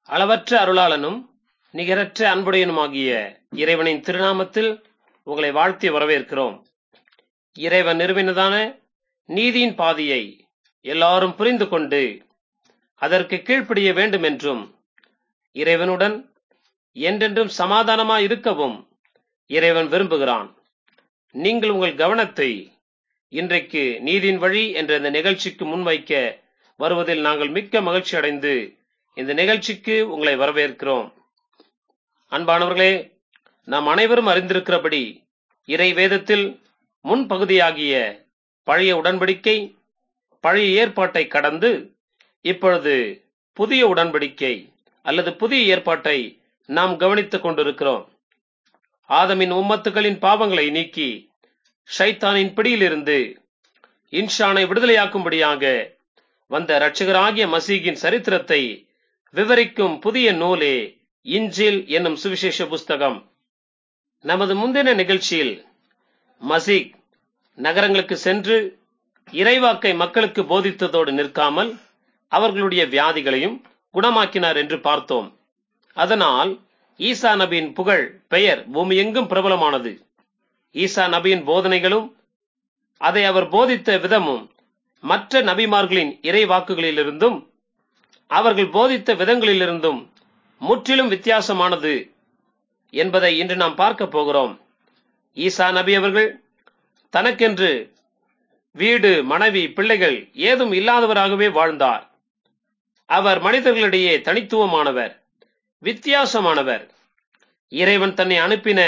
அளவற்ற அருளாளனும் நிகரற்ற அன்புடையனுமாகிய இறைவனின் திருநாமத்தில் உங்களை வாழ்த்தி வரவேற்கிறோம் இறைவன் நிறுவினதான நீதியின் பாதையை எல்லாரும் புரிந்து கொண்டு அதற்கு கீழ்ப்படிய வேண்டும் என்றும் இறைவனுடன் என்றென்றும் சமாதானமாய் இருக்கவும் இறைவன் விரும்புகிறான் நீங்கள் உங்கள் கவனத்தை இன்றைக்கு நீதியின் வழி என்ற இந்த நிகழ்ச்சிக்கு முன்வைக்க வருவதில் நாங்கள் மிக்க மகிழ்ச்சி அடைந்து இந்த நிகழ்ச்சிக்கு உங்களை வரவேற்கிறோம் அன்பானவர்களே நாம் அனைவரும் அறிந்திருக்கிறபடி இறை வேதத்தில் முன்பகுதியாகிய பழைய உடன்படிக்கை பழைய ஏற்பாட்டை கடந்து இப்பொழுது புதிய உடன்படிக்கை அல்லது புதிய ஏற்பாட்டை நாம் கவனித்துக் கொண்டிருக்கிறோம் ஆதமின் உம்மத்துகளின் பாவங்களை நீக்கி ஷைத்தானின் பிடியிலிருந்து இன்ஷானை விடுதலையாக்கும்படியாக வந்த இரட்சகராகிய மசீகின் சரித்திரத்தை விவரிக்கும் புதிய நூலே இஞ்சில் என்னும் சுவிசேஷ புஸ்தகம் நமது முந்தின நிகழ்ச்சியில் மசீக் நகரங்களுக்கு சென்று இறைவாக்கை மக்களுக்கு போதித்ததோடு நிற்காமல் அவர்களுடைய வியாதிகளையும் குணமாக்கினார் என்று பார்த்தோம் அதனால் ஈசா நபியின் புகழ் பெயர் பூமியெங்கும் பிரபலமானது ஈசா நபியின் போதனைகளும் அதை அவர் போதித்த விதமும் மற்ற நபிமார்களின் இறை வாக்குகளிலிருந்தும் அவர்கள் போதித்த விதங்களிலிருந்தும் முற்றிலும் வித்தியாசமானது என்பதை இன்று நாம் பார்க்க போகிறோம் ஈசா நபி அவர்கள் தனக்கென்று வீடு மனைவி பிள்ளைகள் ஏதும் இல்லாதவராகவே வாழ்ந்தார் அவர் மனிதர்களிடையே தனித்துவமானவர் வித்தியாசமானவர் இறைவன் தன்னை அனுப்பின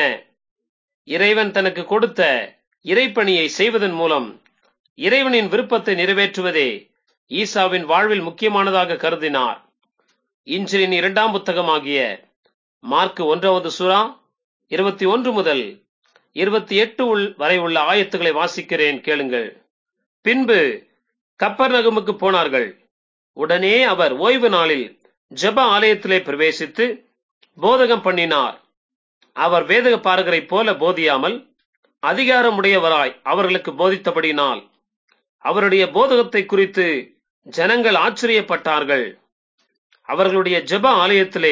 இறைவன் தனக்கு கொடுத்த இறைப்பணியை செய்வதன் மூலம் இறைவனின் விருப்பத்தை நிறைவேற்றுவதே ஈசாவின் வாழ்வில் முக்கியமானதாக கருதினார் இன்றின் இரண்டாம் புத்தகமாகிய மார்க் ஒன்றாவது சுறா இருபத்தி ஒன்று முதல் இருபத்தி எட்டு வரை உள்ள ஆயத்துக்களை வாசிக்கிறேன் கேளுங்கள் பின்பு கப்பர் நகமுக்கு போனார்கள் உடனே அவர் ஓய்வு நாளில் ஜப ஆலயத்திலே பிரவேசித்து போதகம் பண்ணினார் அவர் வேதக பாரகரை போல போதியாமல் அதிகாரமுடையவராய் அவர்களுக்கு போதித்தபடினால் அவருடைய போதகத்தை குறித்து ஜனங்கள் ஆச்சரியப்பட்டார்கள் அவர்களுடைய ஜெப ஆலயத்திலே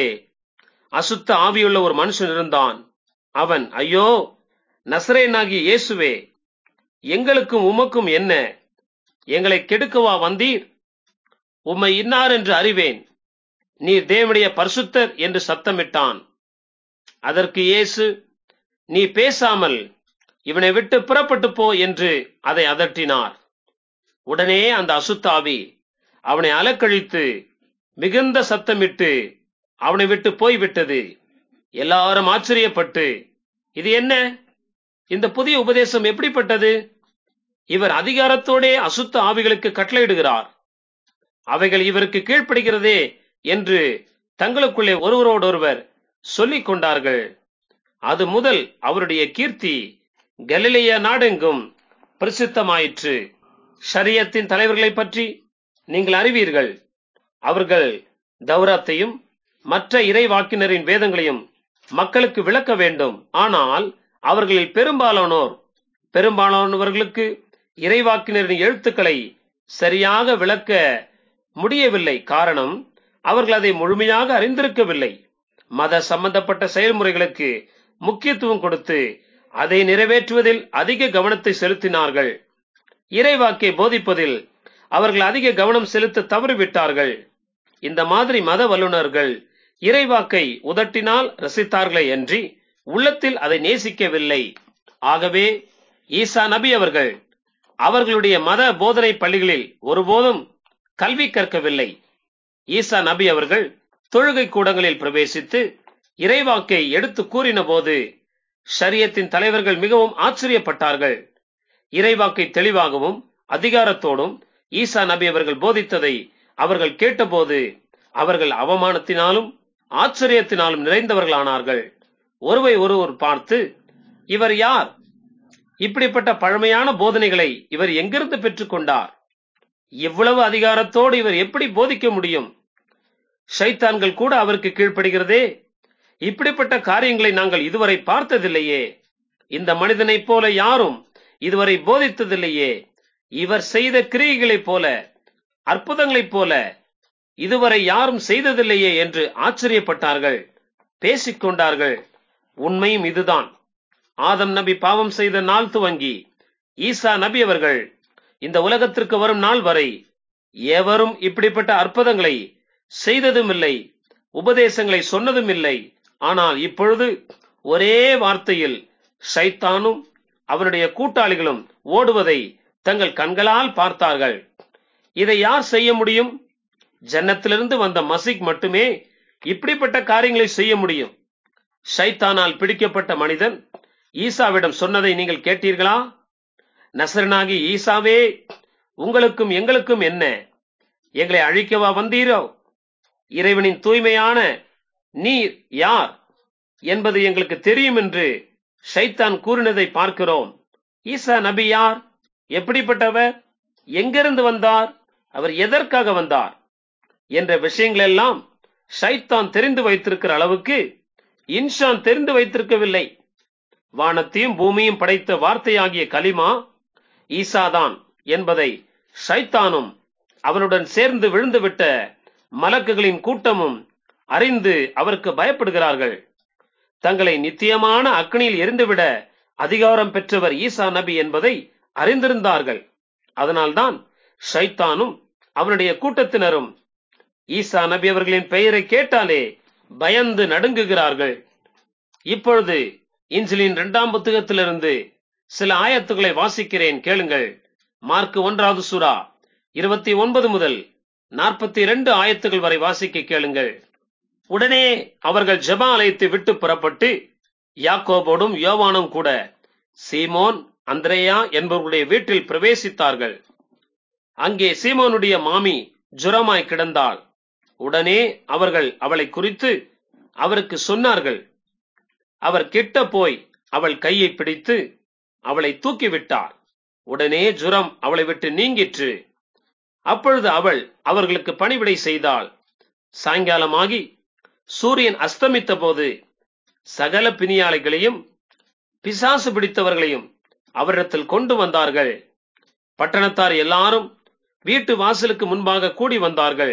அசுத்த ஆவியுள்ள ஒரு மனுஷன் இருந்தான் அவன் ஐயோ நசரேனாகி இயேசுவே எங்களுக்கும் உமக்கும் என்ன எங்களை கெடுக்கவா வந்தீர் உம்மை இன்னார் என்று அறிவேன் நீர் தேவனுடைய பரிசுத்தர் என்று சத்தமிட்டான் அதற்கு இயேசு நீ பேசாமல் இவனை விட்டு புறப்பட்டு போ என்று அதை அதட்டினார் உடனே அந்த அசுத்தாவி அவனை அலக்கழித்து மிகுந்த சத்தமிட்டு அவனை விட்டு போய்விட்டது எல்லாரும் ஆச்சரியப்பட்டு இது என்ன இந்த புதிய உபதேசம் எப்படிப்பட்டது இவர் அதிகாரத்தோடே அசுத்த ஆவிகளுக்கு கட்டளையிடுகிறார் அவைகள் இவருக்கு கீழ்ப்படுகிறதே என்று தங்களுக்குள்ளே ஒருவரோடொருவர் சொல்லிக் கொண்டார்கள் அது முதல் அவருடைய கீர்த்தி கலிலேய நாடெங்கும் பிரசித்தமாயிற்று ஷரியத்தின் தலைவர்களை பற்றி நீங்கள் அறிவீர்கள் அவர்கள் தௌராத்தையும் மற்ற இறை வாக்கினரின் வேதங்களையும் மக்களுக்கு விளக்க வேண்டும் ஆனால் அவர்களில் பெரும்பாலானோர் பெரும்பாலானவர்களுக்கு இறைவாக்கினரின் எழுத்துக்களை சரியாக விளக்க முடியவில்லை காரணம் அவர்கள் அதை முழுமையாக அறிந்திருக்கவில்லை மத சம்பந்தப்பட்ட செயல்முறைகளுக்கு முக்கியத்துவம் கொடுத்து அதை நிறைவேற்றுவதில் அதிக கவனத்தை செலுத்தினார்கள் இறைவாக்கை போதிப்பதில் அவர்கள் அதிக கவனம் செலுத்த தவறிவிட்டார்கள் இந்த மாதிரி மத வல்லுநர்கள் இறைவாக்கை உதட்டினால் ரசித்தார்களே அன்றி உள்ளத்தில் அதை நேசிக்கவில்லை ஆகவே ஈசா நபி அவர்கள் அவர்களுடைய மத போதனை பள்ளிகளில் ஒருபோதும் கல்வி கற்கவில்லை ஈசா நபி அவர்கள் தொழுகை கூடங்களில் பிரவேசித்து இறைவாக்கை எடுத்து கூறின போது ஷரியத்தின் தலைவர்கள் மிகவும் ஆச்சரியப்பட்டார்கள் இறைவாக்கை தெளிவாகவும் அதிகாரத்தோடும் ஈசா நபி அவர்கள் போதித்ததை அவர்கள் கேட்டபோது அவர்கள் அவமானத்தினாலும் ஆச்சரியத்தினாலும் நிறைந்தவர்களானார்கள் ஒருவை ஒருவர் பார்த்து இவர் யார் இப்படிப்பட்ட பழமையான போதனைகளை இவர் எங்கிருந்து பெற்றுக்கொண்டார் இவ்வளவு அதிகாரத்தோடு இவர் எப்படி போதிக்க முடியும் ஷைத்தான்கள் கூட அவருக்கு கீழ்ப்படுகிறதே இப்படிப்பட்ட காரியங்களை நாங்கள் இதுவரை பார்த்ததில்லையே இந்த மனிதனைப் போல யாரும் இதுவரை போதித்ததில்லையே இவர் செய்த கிரியைகளைப் போல அற்புதங்களைப் போல இதுவரை யாரும் செய்ததில்லையே என்று ஆச்சரியப்பட்டார்கள் பேசிக்கொண்டார்கள் உண்மையும் இதுதான் ஆதம் நபி பாவம் செய்த நாள் துவங்கி ஈசா நபி அவர்கள் இந்த உலகத்திற்கு வரும் நாள் வரை எவரும் இப்படிப்பட்ட அற்புதங்களை செய்ததும் இல்லை உபதேசங்களை சொன்னதும் இல்லை ஆனால் இப்பொழுது ஒரே வார்த்தையில் சைத்தானும் அவனுடைய கூட்டாளிகளும் ஓடுவதை தங்கள் கண்களால் பார்த்தார்கள் இதை யார் செய்ய முடியும் ஜன்னத்திலிருந்து வந்த மசிக் மட்டுமே இப்படிப்பட்ட காரியங்களை செய்ய முடியும் ஷைத்தானால் பிடிக்கப்பட்ட மனிதன் ஈசாவிடம் சொன்னதை நீங்கள் கேட்டீர்களா நசரனாகி ஈசாவே உங்களுக்கும் எங்களுக்கும் என்ன எங்களை அழிக்கவா வந்தீரோ இறைவனின் தூய்மையான நீர் யார் என்பது எங்களுக்கு தெரியும் என்று ஷைத்தான் கூறினதை பார்க்கிறோம் ஈசா நபி யார் எப்படிப்பட்டவர் எங்கிருந்து வந்தார் அவர் எதற்காக வந்தார் என்ற விஷயங்கள் எல்லாம் ஷைத்தான் தெரிந்து வைத்திருக்கிற அளவுக்கு இன்ஷான் தெரிந்து வைத்திருக்கவில்லை வானத்தையும் பூமியும் படைத்த வார்த்தையாகிய கலிமா ஈசாதான் என்பதை ஷைத்தானும் அவனுடன் சேர்ந்து விழுந்துவிட்ட மலக்குகளின் கூட்டமும் அறிந்து அவருக்கு பயப்படுகிறார்கள் தங்களை நித்தியமான அக்னியில் எரிந்துவிட அதிகாரம் பெற்றவர் ஈசா நபி என்பதை அறிந்திருந்தார்கள் அதனால்தான் ஷைத்தானும் அவனுடைய கூட்டத்தினரும் ஈசா நபி அவர்களின் பெயரை கேட்டாலே பயந்து நடுங்குகிறார்கள் இப்பொழுது இன்சிலின் இரண்டாம் புத்தகத்திலிருந்து சில ஆயத்துக்களை வாசிக்கிறேன் கேளுங்கள் மார்க் ஒன்றாவது சுறா இருபத்தி ஒன்பது முதல் நாற்பத்தி இரண்டு ஆயத்துகள் வரை வாசிக்க கேளுங்கள் உடனே அவர்கள் ஜெப ஆலயத்தை விட்டு புறப்பட்டு யாக்கோபோடும் யோவானும் கூட சீமோன் அந்திரேயா என்பவர்களுடைய வீட்டில் பிரவேசித்தார்கள் அங்கே சீமோனுடைய மாமி ஜுரமாய் கிடந்தாள் உடனே அவர்கள் அவளை குறித்து அவருக்கு சொன்னார்கள் அவர் கிட்ட போய் அவள் கையை பிடித்து அவளை தூக்கிவிட்டார் உடனே ஜுரம் அவளை விட்டு நீங்கிற்று அப்பொழுது அவள் அவர்களுக்கு பணிவிடை செய்தாள் சாயங்காலமாகி சூரியன் அஸ்தமித்த போது சகல பிணியாளிகளையும் பிசாசு பிடித்தவர்களையும் அவரிடத்தில் கொண்டு வந்தார்கள் பட்டணத்தார் எல்லாரும் வீட்டு வாசலுக்கு முன்பாக கூடி வந்தார்கள்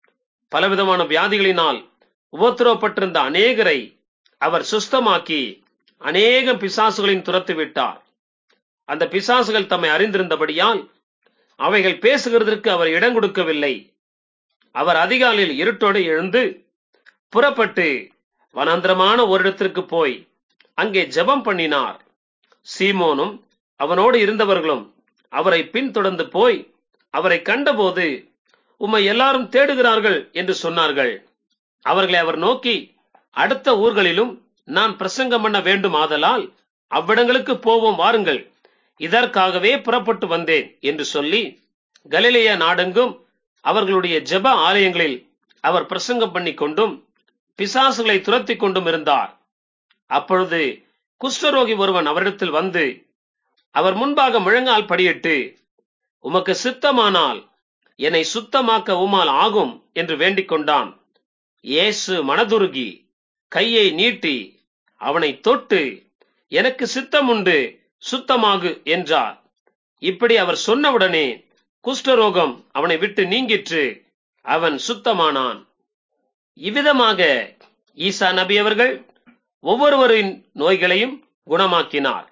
பலவிதமான வியாதிகளினால் உபத்திரவப்பட்டிருந்த அநேகரை அவர் சுஸ்தமாக்கி அநேகம் பிசாசுகளின் துரத்து விட்டார் அந்த பிசாசுகள் தம்மை அறிந்திருந்தபடியால் அவைகள் பேசுகிறதற்கு அவர் இடம் கொடுக்கவில்லை அவர் அதிகாலையில் இருட்டோடு எழுந்து புறப்பட்டு வனாந்திரமான ஓரிடத்திற்கு போய் அங்கே ஜெபம் பண்ணினார் சீமோனும் அவனோடு இருந்தவர்களும் அவரை பின்தொடர்ந்து போய் அவரை கண்டபோது உம்மை எல்லாரும் தேடுகிறார்கள் என்று சொன்னார்கள் அவர்களை அவர் நோக்கி அடுத்த ஊர்களிலும் நான் பிரசங்கம் பண்ண வேண்டும் ஆதலால் அவ்விடங்களுக்கு போவோம் வாருங்கள் இதற்காகவே புறப்பட்டு வந்தேன் என்று சொல்லி கலிலேயா நாடெங்கும் அவர்களுடைய ஜெப ஆலயங்களில் அவர் பிரசங்கம் பண்ணி கொண்டும் பிசாசுகளை துரத்தி கொண்டும் இருந்தார் அப்பொழுது குஷ்டரோகி ஒருவன் அவரிடத்தில் வந்து அவர் முன்பாக முழங்கால் படியிட்டு உமக்கு சித்தமானால் என்னை சுத்தமாக்க உமால் ஆகும் என்று வேண்டிக் கொண்டான் இயேசு மனதுருகி கையை நீட்டி அவனை தொட்டு எனக்கு சித்தம் உண்டு சுத்தமாகு என்றார் இப்படி அவர் சொன்னவுடனே குஷ்டரோகம் அவனை விட்டு நீங்கிற்று அவன் சுத்தமானான் இவ்விதமாக ஈசா நபி அவர்கள் ஒவ்வொருவரின் நோய்களையும் குணமாக்கினார்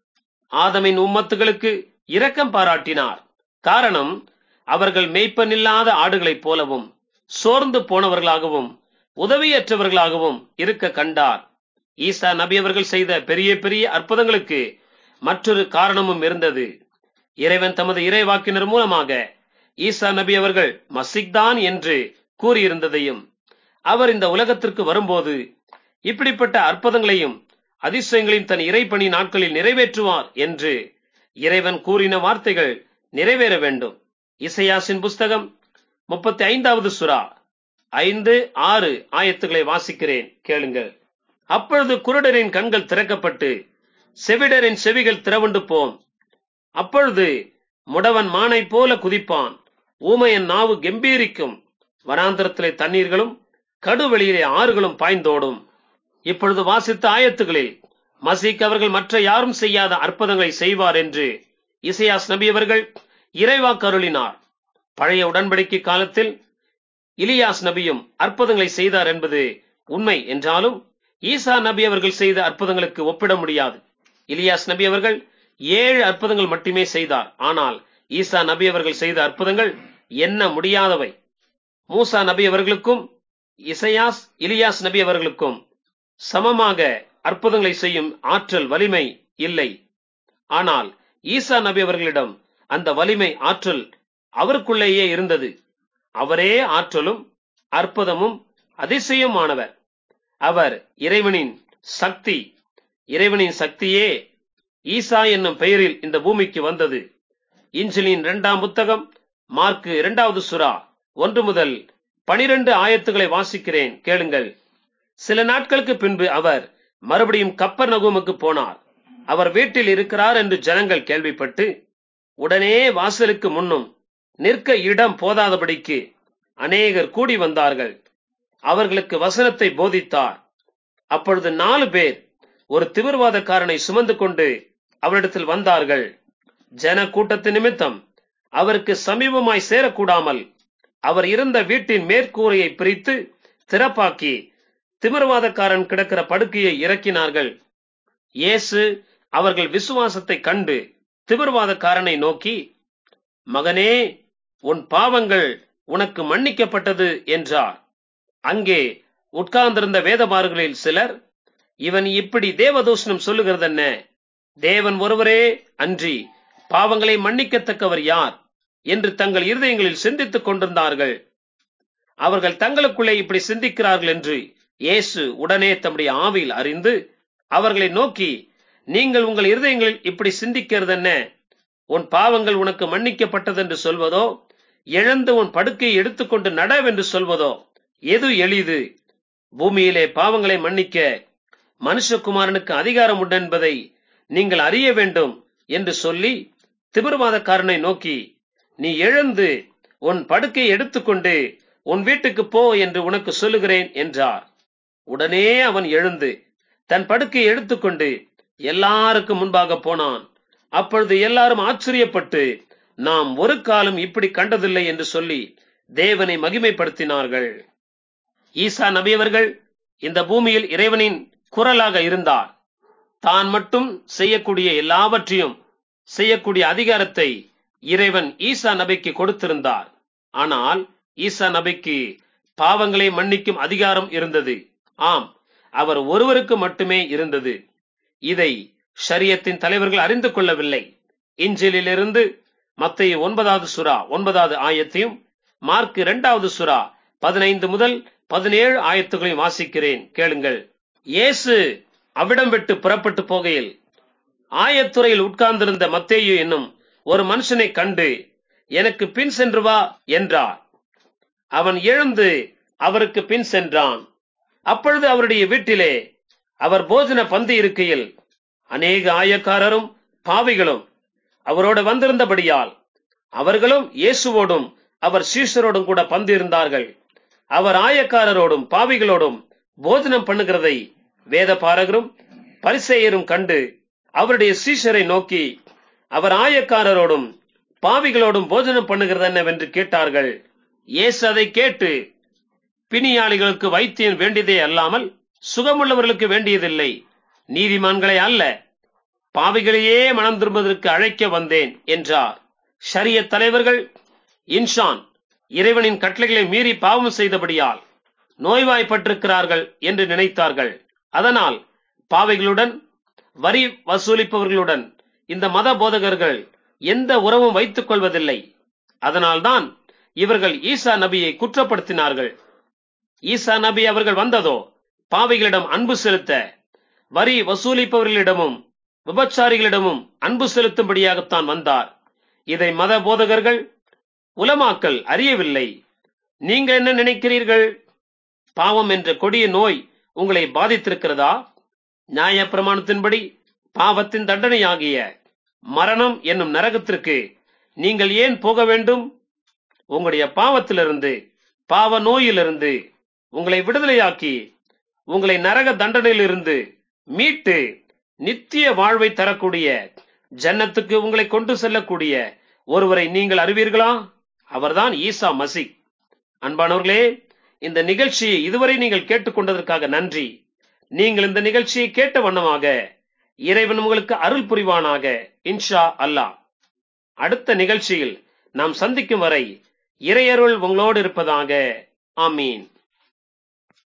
ஆதமின் உம்மத்துகளுக்கு இரக்கம் பாராட்டினார் காரணம் அவர்கள் மேய்ப்பனில்லாத ஆடுகளைப் போலவும் சோர்ந்து போனவர்களாகவும் உதவியற்றவர்களாகவும் இருக்க கண்டார் ஈசா நபி அவர்கள் செய்த பெரிய பெரிய அற்புதங்களுக்கு மற்றொரு காரணமும் இருந்தது இறைவன் தமது இறைவாக்கினர் மூலமாக ஈசா நபி அவர்கள் மசிக்தான் என்று கூறியிருந்ததையும் அவர் இந்த உலகத்திற்கு வரும்போது இப்படிப்பட்ட அற்புதங்களையும் அதிசயங்களையும் தன் இறைப்பணி நாட்களில் நிறைவேற்றுவார் என்று இறைவன் கூறின வார்த்தைகள் நிறைவேற வேண்டும் இசையாசின் புஸ்தகம் முப்பத்தி ஐந்தாவது சுறா ஐந்து ஆறு ஆயத்துக்களை வாசிக்கிறேன் கேளுங்கள் அப்பொழுது குருடரின் கண்கள் திறக்கப்பட்டு செவிடரின் செவிகள் திறவுண்டு போம் அப்பொழுது முடவன் மானை போல குதிப்பான் ஊமையன் நாவு கெம்பீரிக்கும் வனாந்திரத்திலே தண்ணீர்களும் கடுவெளியிலே ஆறுகளும் பாய்ந்தோடும் இப்பொழுது வாசித்த ஆயத்துகளில் மசீக் அவர்கள் மற்ற யாரும் செய்யாத அற்புதங்களை செய்வார் என்று இசையாஸ் நபி அவர்கள் இறைவாக்கு அருளினார் பழைய உடன்படிக்கை காலத்தில் இலியாஸ் நபியும் அற்புதங்களை செய்தார் என்பது உண்மை என்றாலும் ஈசா நபி அவர்கள் செய்த அற்புதங்களுக்கு ஒப்பிட முடியாது இலியாஸ் நபி அவர்கள் ஏழு அற்புதங்கள் மட்டுமே செய்தார் ஆனால் ஈசா நபி அவர்கள் செய்த அற்புதங்கள் என்ன முடியாதவை மூசா நபி அவர்களுக்கும் இசையாஸ் இலியாஸ் நபி அவர்களுக்கும் சமமாக அற்புதங்களை செய்யும் ஆற்றல் வலிமை இல்லை ஆனால் ஈசா நபி அவர்களிடம் அந்த வலிமை ஆற்றல் அவருக்குள்ளேயே இருந்தது அவரே ஆற்றலும் அற்புதமும் அதிசயமானவர் அவர் இறைவனின் சக்தி இறைவனின் சக்தியே ஈசா என்னும் பெயரில் இந்த பூமிக்கு வந்தது இன்ஜிலின் இரண்டாம் புத்தகம் மார்க்கு இரண்டாவது சுறா ஒன்று முதல் பனிரெண்டு ஆயத்துக்களை வாசிக்கிறேன் கேளுங்கள் சில நாட்களுக்கு பின்பு அவர் மறுபடியும் கப்பர் நகுமுக்கு போனார் அவர் வீட்டில் இருக்கிறார் என்று ஜனங்கள் கேள்விப்பட்டு உடனே வாசலுக்கு முன்னும் நிற்க இடம் போதாதபடிக்கு அநேகர் கூடி வந்தார்கள் அவர்களுக்கு வசனத்தை போதித்தார் அப்பொழுது நாலு பேர் ஒரு திமிர்வாதக்காரனை சுமந்து கொண்டு அவரிடத்தில் வந்தார்கள் ஜன கூட்டத்து நிமித்தம் அவருக்கு சமீபமாய் சேரக்கூடாமல் அவர் இருந்த வீட்டின் மேற்கூரையை பிரித்து திறப்பாக்கி திமிர்வாதக்காரன் கிடக்கிற படுக்கையை இறக்கினார்கள் இயேசு அவர்கள் விசுவாசத்தை கண்டு திமிர்வாதக்காரனை நோக்கி மகனே உன் பாவங்கள் உனக்கு மன்னிக்கப்பட்டது என்றார் அங்கே உட்கார்ந்திருந்த வேதபார்களில் சிலர் இவன் இப்படி தேவதூஷணம் சொல்லுகிறதென்ன தேவன் ஒருவரே அன்றி பாவங்களை மன்னிக்கத்தக்கவர் யார் என்று தங்கள் இருதயங்களில் சிந்தித்துக் கொண்டிருந்தார்கள் அவர்கள் தங்களுக்குள்ளே இப்படி சிந்திக்கிறார்கள் என்று இயேசு உடனே தம்முடைய ஆவியில் அறிந்து அவர்களை நோக்கி நீங்கள் உங்கள் இருதயங்களில் இப்படி சிந்திக்கிறதென்ன உன் பாவங்கள் உனக்கு மன்னிக்கப்பட்டது என்று சொல்வதோ எழுந்து உன் படுக்கையை எடுத்துக்கொண்டு நடவென்று சொல்வதோ எது எளிது பூமியிலே பாவங்களை மன்னிக்க மனுஷகுமாரனுக்கு அதிகாரம் உண்டு என்பதை நீங்கள் அறிய வேண்டும் என்று சொல்லி திமிர்வாதக்காரனை நோக்கி நீ எழுந்து உன் படுக்கையை எடுத்துக்கொண்டு உன் வீட்டுக்கு போ என்று உனக்கு சொல்லுகிறேன் என்றார் உடனே அவன் எழுந்து தன் படுக்கையை எடுத்துக்கொண்டு எல்லாருக்கும் முன்பாக போனான் அப்பொழுது எல்லாரும் ஆச்சரியப்பட்டு நாம் ஒரு காலம் இப்படி கண்டதில்லை என்று சொல்லி தேவனை மகிமைப்படுத்தினார்கள் ஈசா நபியவர்கள் இந்த பூமியில் இறைவனின் குரலாக இருந்தார் தான் மட்டும் செய்யக்கூடிய எல்லாவற்றையும் செய்யக்கூடிய அதிகாரத்தை இறைவன் ஈசா நபிக்கு கொடுத்திருந்தார் ஆனால் ஈசா நபிக்கு பாவங்களை மன்னிக்கும் அதிகாரம் இருந்தது ஆம் அவர் ஒருவருக்கு மட்டுமே இருந்தது இதை ஷரியத்தின் தலைவர்கள் அறிந்து கொள்ளவில்லை இஞ்சிலிருந்து மத்திய ஒன்பதாவது சுறா ஒன்பதாவது ஆயத்தையும் மார்க் இரண்டாவது சுறா பதினைந்து முதல் பதினேழு ஆயத்துகளையும் வாசிக்கிறேன் கேளுங்கள் இயேசு அவ்விடம் விட்டு புறப்பட்டு போகையில் ஆயத்துறையில் உட்கார்ந்திருந்த மத்தேயு என்னும் ஒரு மனுஷனை கண்டு எனக்கு பின் சென்று வா என்றார் அவன் எழுந்து அவருக்கு பின் சென்றான் அப்பொழுது அவருடைய வீட்டிலே அவர் போஜன பந்தி இருக்கையில் அநேக ஆயக்காரரும் பாவிகளும் அவரோடு வந்திருந்தபடியால் அவர்களும் இயேசுவோடும் அவர் சீஷரோடும் கூட பந்து இருந்தார்கள் அவர் ஆயக்காரரோடும் பாவிகளோடும் போஜனம் பண்ணுகிறதை வேத பாரகரும் பரிசெயரும் கண்டு அவருடைய சீஷரை நோக்கி அவர் ஆயக்காரரோடும் பாவிகளோடும் போஜனம் பண்ணுகிறது என்னவென்று கேட்டார்கள் இயேசு அதை கேட்டு பிணியாளிகளுக்கு வைத்தியம் வேண்டியதே அல்லாமல் சுகமுள்ளவர்களுக்கு வேண்டியதில்லை நீதிமான்களை அல்ல பாவிகளையே மனம் திரும்புவதற்கு அழைக்க வந்தேன் என்றார் ஷரிய தலைவர்கள் இன்ஷான் இறைவனின் கட்டளைகளை மீறி பாவம் செய்தபடியால் நோய்வாய்ப்பட்டிருக்கிறார்கள் என்று நினைத்தார்கள் அதனால் பாவைகளுடன் வரி வசூலிப்பவர்களுடன் இந்த மத போதகர்கள் எந்த உறவும் வைத்துக் கொள்வதில்லை அதனால்தான் இவர்கள் ஈசா நபியை குற்றப்படுத்தினார்கள் ஈசா நபி அவர்கள் வந்ததோ பாவைகளிடம் அன்பு செலுத்த வரி வசூலிப்பவர்களிடமும் விபச்சாரிகளிடமும் அன்பு செலுத்தும்படியாகத்தான் வந்தார் இதை மத போதகர்கள் உலமாக்கல் அறியவில்லை நீங்க என்ன நினைக்கிறீர்கள் பாவம் என்ற கொடிய நோய் உங்களை பாதித்திருக்கிறதா நியாய பிரமாணத்தின்படி பாவத்தின் தண்டனையாகிய மரணம் என்னும் நரகத்திற்கு நீங்கள் ஏன் போக வேண்டும் உங்களுடைய பாவத்திலிருந்து பாவ நோயிலிருந்து உங்களை விடுதலையாக்கி உங்களை நரக தண்டனையிலிருந்து மீட்டு நித்திய வாழ்வை தரக்கூடிய ஜன்னத்துக்கு உங்களை கொண்டு செல்லக்கூடிய ஒருவரை நீங்கள் அறிவீர்களா அவர்தான் ஈசா மசி அன்பானவர்களே இந்த நிகழ்ச்சியை இதுவரை நீங்கள் கேட்டுக்கொண்டதற்காக நன்றி நீங்கள் இந்த நிகழ்ச்சியை கேட்ட வண்ணமாக இறைவன் உங்களுக்கு அருள் புரிவானாக இன்ஷா அல்லாஹ் அடுத்த நிகழ்ச்சியில் நாம் சந்திக்கும் வரை இறையருள் உங்களோடு இருப்பதாக ஆமீன்